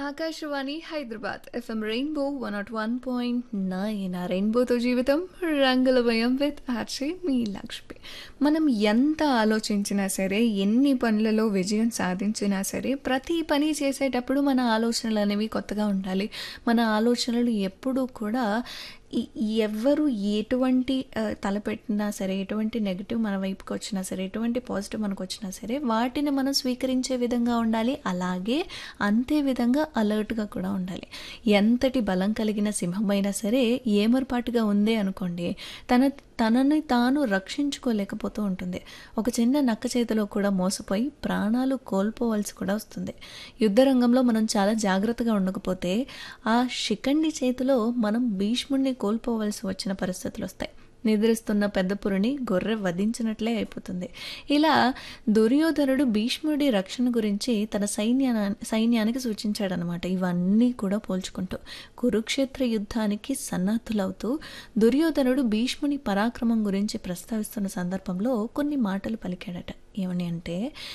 Akashvani Hyderabad FM rainbow one naught one point nine ఆ రెయిన్బోతో జీవితం రంగులమయం విత్ ఆర్చే మీ లక్ష్మి మనం ఎంత ఆలోచించినా సరే ఎన్ని పనులలో విజయం సాధించినా సరే ప్రతి పని చేసేటప్పుడు మన ఆలోచనలు అనేవి కొత్తగా ఉండాలి మన ఆలోచనలు ఎప్పుడూ కూడా ఈ- ఎవ్వరు ఎటువంటి ఆ, తలపెట్టినా సరే ఎటువంటి నెగిటివ్ మన వైపుకి వచ్చినా సరే ఎటువంటి పాజిటివ్ మనకు వచ్చినా సరే వాటిని మనం స్వీకరించే విధంగా ఉండాలి అలాగే అంతే విధంగా అలర్ట్గా కూడా ఉండాలి ఎంతటి బలం కలిగిన సింహమైనా సరే ఏమరపాటుగా ఉంది అనుకోండి తన తనని తాను రక్షించుకోలేకపోతూ ఉంటుంది ఒక చిన్న నక్క చేతిలో కూడా మోసపోయి ప్రాణాలు కోల్పోవలసి కూడా వస్తుంది యుద్ధ రంగంలో మనం చాలా జాగ్రత్తగా ఉండకపోతే ఆ శిఖండి చేతిలో మనం భీష్ముడిని కోల్పోవలసి వచ్చిన పరిస్థితులు వస్తాయి నిద్రిస్తున్న పెద్ద పురిని గొర్రె వధించినట్లే అయిపోతుంది ఇలా దుర్యోధనుడు భీష్ముడి రక్షణ గురించి తన సైన్యా సైన్యానికి సూచించాడనమాట ఇవన్నీ కూడా పోల్చుకుంటూ కురుక్షేత్ర యుద్ధానికి సన్నద్ధులవుతూ దుర్యోధనుడు భీష్ముని పరాక్రమం గురించి ప్రస్తావిస్తున్న సందర్భంలో కొన్ని మాటలు పలికాడట ఏమని అంటే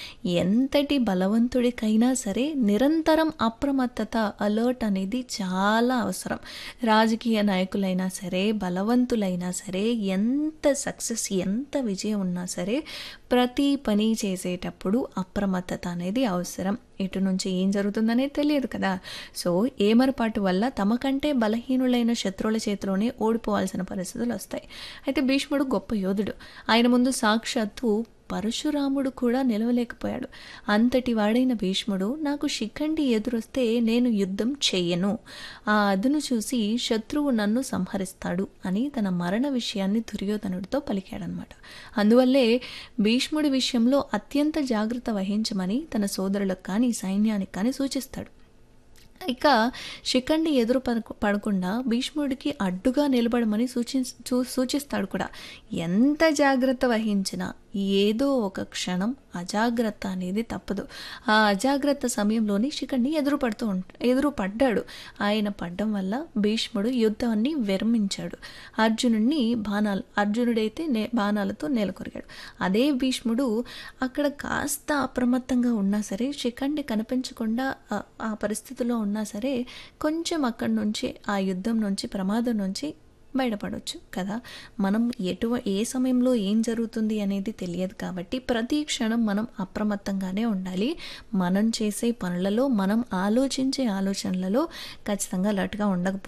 ఎంతటి బలవంతుడికైనా సరే నిరంతరం అప్రమత్తత అలర్ట్ అనేది చాలా అవసరం రాజకీయ నాయకులైనా సరే బలవంతులైనా సరే ఎంత సక్సెస్ ఎంత విజయం ఉన్నా సరే ప్రతి పని చేసేటప్పుడు అప్రమత్తత అనేది అవసరం ఇటు నుంచి ఏం జరుగుతుందనేది తెలియదు కదా సో ఏమరపాటు వల్ల తమకంటే బలహీనులైన శత్రువుల చేతిలోనే ఓడిపోవాల్సిన పరిస్థితులు వస్తాయి అయితే భీష్ముడు గొప్ప యోధుడు ఆయన ముందు సాక్షాత్తు పరశురాముడు కూడా నిలవలేకపోయాడు అంతటి వాడైన భీష్ముడు నాకు శిఖండి ఎదురొస్తే నేను యుద్ధం చెయ్యను ఆ అదును చూసి శత్రువు నన్ను సంహరిస్తాడు అని తన మరణ విషయాన్ని దుర్యోధనుడితో పలికాడనమాట అందువల్లే భీష్ముడి విషయంలో అత్యంత జాగ్రత్త వహించమని తన సోదరులకు కానీ సైన్యానికి కానీ సూచిస్తాడు ఇక శిఖండి ఎదురు పడకు- పడకుండా భీష్ముడికి అడ్డుగా నిలబడమని సూచి చూ- సూచిస్తాడు కూడా ఎంత జాగ్రత్త వహించినా ఏదో ఒక క్షణం అజాగ్రత్త అనేది తప్పదు ఆ అజాగ్రత్త సమయంలోనే శిఖండి ఎదురు పడుతూ ఉంట ఎదురు పడ్డాడు ఆయన పడ్డం వల్ల భీష్ముడు యుద్ధాన్ని విరమించాడు అర్జునుడిని బాణాలు అర్జునుడైతే నే బాణాలతో నేలకొరిగాడు అదే భీష్ముడు అక్కడ కాస్త అప్రమత్తంగా ఉన్నా సరే శిఖండి కనిపించకుండా ఆ- ఆ పరిస్థితిలో ఉన్నా సరే కొంచెం అక్కడి నుంచి ఆ యుద్ధం నుంచి ప్రమాదం నుంచి బయటపడవచ్చు కదా మనం ఎటు ఏ సమయంలో ఏం జరుగుతుంది అనేది తెలియదు కాబట్టి ప్రతి క్షణం మనం అప్రమత్తంగానే ఉండాలి మనం చేసే పనులలో మనం ఆలోచించే ఆలోచనలలో ఖచ్చితంగా అలర్ట్గా ఉండకపోతే